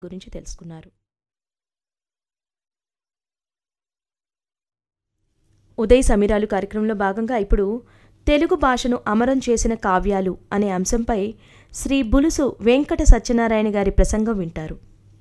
గురించి తెలుసుకున్నారు ఉదయ్ సమీరాలు కార్యక్రమంలో భాగంగా ఇప్పుడు తెలుగు భాషను అమరం చేసిన కావ్యాలు అనే అంశంపై శ్రీ బులుసు వెంకట సత్యనారాయణ గారి ప్రసంగం వింటారు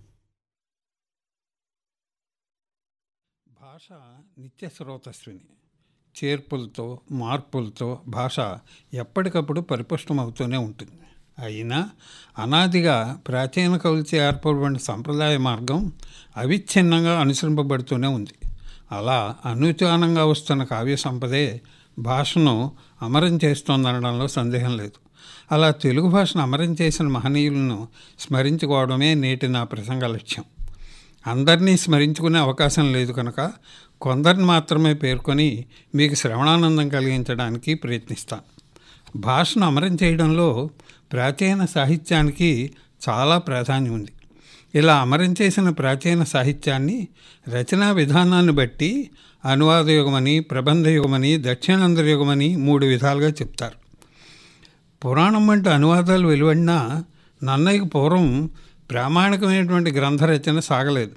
భాష నిత్య స్రోతస్విని చేర్పులతో మార్పులతో భాష ఎప్పటికప్పుడు పరిపుష్టమవుతూనే ఉంటుంది అయినా అనాదిగా ప్రాచీన కవులచే ఏర్పడిన సంప్రదాయ మార్గం అవిచ్ఛిన్నంగా అనుసరింపబడుతూనే ఉంది అలా అనుచానంగా వస్తున్న కావ్య సంపదే భాషను అమరం చేస్తోందనడంలో సందేహం లేదు అలా తెలుగు భాషను అమరం చేసిన మహనీయులను స్మరించుకోవడమే నేటి నా ప్రసంగ లక్ష్యం అందరినీ స్మరించుకునే అవకాశం లేదు కనుక కొందరిని మాత్రమే పేర్కొని మీకు శ్రవణానందం కలిగించడానికి ప్రయత్నిస్తాను భాషను అమరం చేయడంలో ప్రాచీన సాహిత్యానికి చాలా ప్రాధాన్యం ఉంది ఇలా అమరం చేసిన ప్రాచీన సాహిత్యాన్ని రచనా విధానాన్ని బట్టి అనువాద యుగమని ప్రబంధ యుగమని దక్షిణాంధ్ర యుగమని మూడు విధాలుగా చెప్తారు పురాణం వంటి అనువాదాలు వెలువడినా నన్నయ్యకు పూర్వం ప్రామాణికమైనటువంటి గ్రంథ రచన సాగలేదు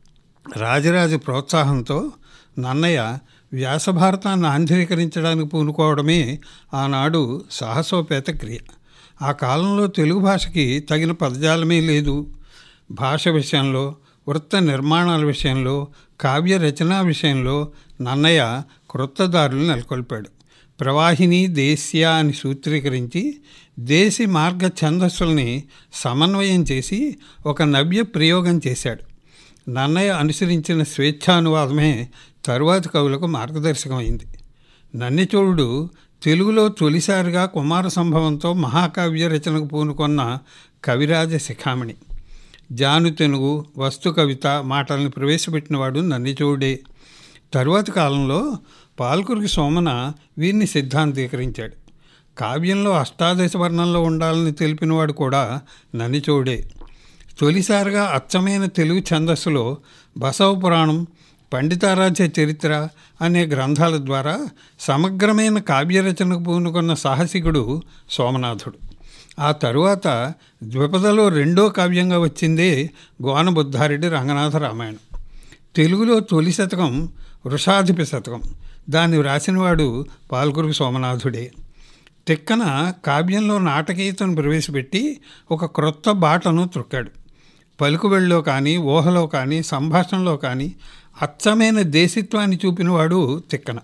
రాజరాజ ప్రోత్సాహంతో నన్నయ్య వ్యాసభారతాన్ని ఆంధ్రీకరించడానికి పూనుకోవడమే ఆనాడు సాహసోపేత క్రియ ఆ కాలంలో తెలుగు భాషకి తగిన పదజాలమే లేదు భాష విషయంలో వృత్త నిర్మాణాల విషయంలో కావ్య రచనా విషయంలో నన్నయ్య క్రొత్తదారులు నెలకొల్పాడు ప్రవాహిని దేశ్య అని సూత్రీకరించి దేశీ మార్గ ఛందస్సుల్ని సమన్వయం చేసి ఒక నవ్య ప్రయోగం చేశాడు నన్నయ్య అనుసరించిన స్వేచ్ఛానువాదమే తరువాతి కవులకు మార్గదర్శకమైంది నన్నిచోడుడు తెలుగులో తొలిసారిగా కుమార సంభవంతో మహాకావ్య రచనకు పూనుకొన్న కవిరాజ శిఖామణి జాను తెనుగు వస్తు కవిత మాటలను ప్రవేశపెట్టినవాడు నన్నిచోడే తరువాతి కాలంలో పాల్కురికి సోమన వీరిని సిద్ధాంతీకరించాడు కావ్యంలో అష్టాదశ వర్ణంలో ఉండాలని తెలిపినవాడు కూడా నన్నిచోడే తొలిసారిగా అచ్చమైన తెలుగు ఛందస్సులో బసవ పురాణం పండితారాధ్య చరిత్ర అనే గ్రంథాల ద్వారా సమగ్రమైన కావ్యరచనకు పూనుకున్న సాహసికుడు సోమనాథుడు ఆ తరువాత ద్విపదలో రెండో కావ్యంగా వచ్చిందే గోనబుద్ధారెడ్డి రంగనాథ రామాయణం తెలుగులో తొలి శతకం వృషాధిపి శతకం దాన్ని వ్రాసినవాడు పాల్కురుగు సోమనాథుడే తిక్కన కావ్యంలో నాటకీయతను ప్రవేశపెట్టి ఒక క్రొత్త బాటను త్రొక్కాడు పలుకుబడిలో కానీ ఊహలో కానీ సంభాషణలో కానీ అచ్చమైన దేశిత్వాన్ని చూపినవాడు తిక్కన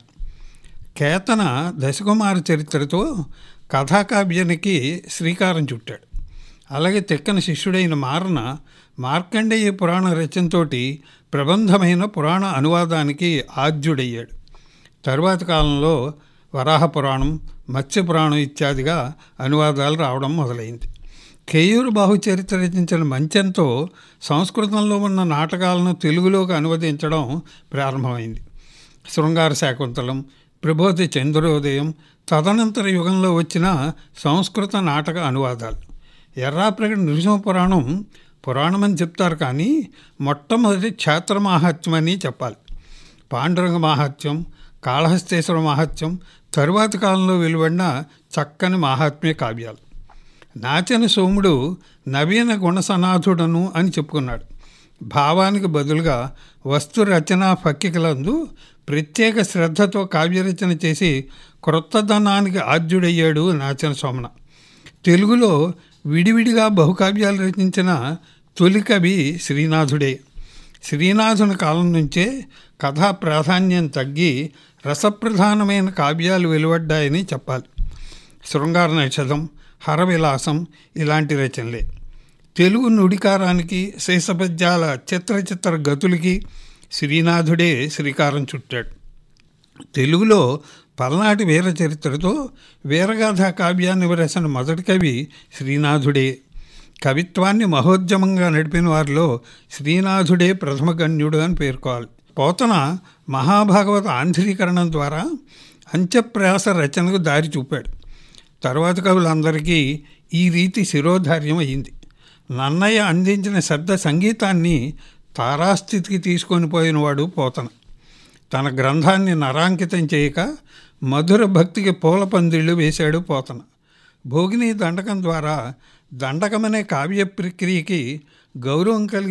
కేతన దశకుమార చరిత్రతో కథాకావ్యానికి శ్రీకారం చుట్టాడు అలాగే తిక్కన శిష్యుడైన మారన మార్కండేయ పురాణ రచనతోటి ప్రబంధమైన పురాణ అనువాదానికి ఆద్యుడయ్యాడు తరువాతి కాలంలో వరాహ పురాణం మత్స్య పురాణం ఇత్యాదిగా అనువాదాలు రావడం మొదలైంది కేయూరు బాహు చరిత్ర రచించిన మంచంతో సంస్కృతంలో ఉన్న నాటకాలను తెలుగులోకి అనువదించడం ప్రారంభమైంది శృంగార శాకుంతలం ప్రబోధి చంద్రోదయం తదనంతర యుగంలో వచ్చిన సంస్కృత నాటక అనువాదాలు ఎర్రాప్రగడ నృసింహ పురాణం పురాణం అని చెప్తారు కానీ మొట్టమొదటి క్షేత్ర మాహాత్మ్యం అని చెప్పాలి పాండురంగ మాహాత్మ్యం కాళహస్తేశ్వర మాహాత్మ్యం తరువాతి కాలంలో వెలువడిన చక్కని మహాత్మ్య కావ్యాలు నాచన సోముడు నవీన గుణసనాథుడను అని చెప్పుకున్నాడు భావానికి బదులుగా వస్తు రచన ఫక్కికలందు ప్రత్యేక శ్రద్ధతో కావ్యరచన చేసి క్రొత్తదనానికి ఆద్యుడయ్యాడు నాచన సోమన తెలుగులో విడివిడిగా బహుకావ్యాలు రచించిన తొలి కవి శ్రీనాథుడే శ్రీనాథుని కాలం నుంచే కథా ప్రాధాన్యం తగ్గి రసప్రధానమైన కావ్యాలు వెలువడ్డాయని చెప్పాలి శృంగార నైషధం హరవిలాసం ఇలాంటి రచనలే తెలుగు నుడికారానికి శేషపద్యాల చిత్ర చిత్ర గతులకి శ్రీనాథుడే శ్రీకారం చుట్టాడు తెలుగులో పల్నాటి వీర చరిత్రతో వీరగాథ కావ్యాన్ని వ్రాసిన మొదటి కవి శ్రీనాథుడే కవిత్వాన్ని మహోద్యమంగా నడిపిన వారిలో శ్రీనాథుడే ప్రథమ గణ్యుడు అని పేర్కోవాలి పోతన మహాభాగవత ఆంధ్రీకరణం ద్వారా అంత్యప్రాస రచనకు దారి చూపాడు తర్వాత కవులందరికీ ఈ రీతి శిరోధార్యం అయింది నన్నయ్య అందించిన శబ్ద సంగీతాన్ని తారాస్థితికి తీసుకొని పోయినవాడు పోతన తన గ్రంథాన్ని నరాంకితం చేయక మధుర భక్తికి పూల పందిళ్ళు వేశాడు పోతన భోగిని దండకం ద్వారా దండకమనే కావ్య ప్రక్రియకి గౌరవం కలిగి